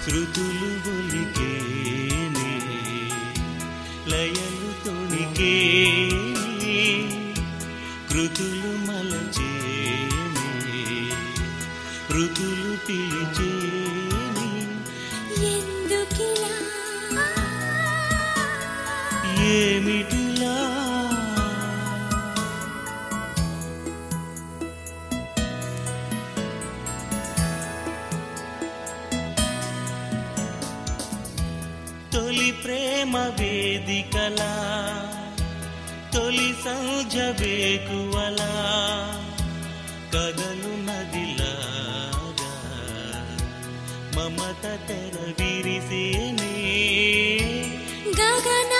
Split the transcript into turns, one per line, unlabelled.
శృతులు ఒలికేనే లయలు తొణికేనే కృతులు మలచేనే ఋతులు పిలిచేనే
ఎందుకిలా
ఏమిటిలా తొలి ప్రేమ వేదికలా తొలి సంజ వేకువలా కదలు నదిలాగా మమత తెర విరిసేనే
గగన